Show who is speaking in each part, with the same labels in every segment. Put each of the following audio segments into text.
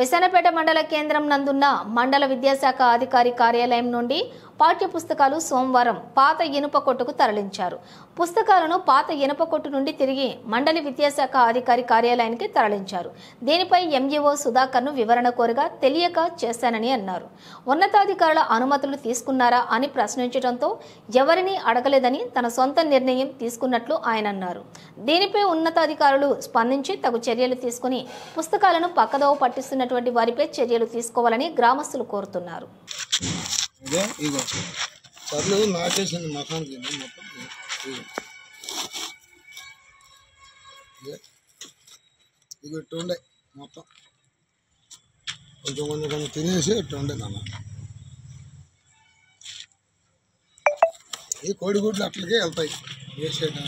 Speaker 1: విశానపేట మండల కేంద్రం నందున్న మండల విద్యాశాఖ అధికారి కార్యాలయం నుండి పాఠ్య పుస్తకాలు సోమవారం పాత ఇనుప కొట్టుకు తరలించారు పుస్తకాలను పాత ఇనుప కొట్టు నుండి తిరిగి మండలి విద్యాశాఖ అధికారి కార్యాలయానికి తరలించారు దీనిపై ఎంఈఓ సుధాకర్ను వివరణ కోరగా తెలియక చేశానని అన్నారు ఉన్నతాధికారుల అనుమతులు తీసుకున్నారా అని ప్రశ్నించడంతో ఎవరిని అడగలేదని తన సొంత నిర్ణయం తీసుకున్నట్లు ఆయన అన్నారు దీనిపై ఉన్నతాధికారులు స్పందించి తగు చర్యలు తీసుకుని పుస్తకాలను పక్కదోవ పట్టిస్తున్నటువంటి వారిపై చర్యలు తీసుకోవాలని గ్రామస్తులు కోరుతున్నారు
Speaker 2: ఇదే ఇగో చర్లు నాటేసింది మకాన్ కింద మొత్తం ఇగో ఇదే ఇగో ఇట్టు ఉండే మొత్తం కొంచెం కొంచెం కొంచెం తినేసి ఇట్టు ఉండే నాన్న ఈ కోడిగుడ్లు అట్లకే వెళ్తాయి వేసేయడం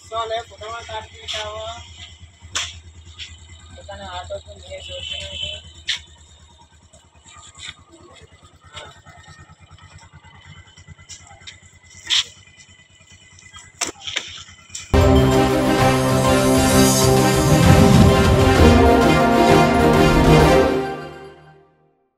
Speaker 3: ఆటో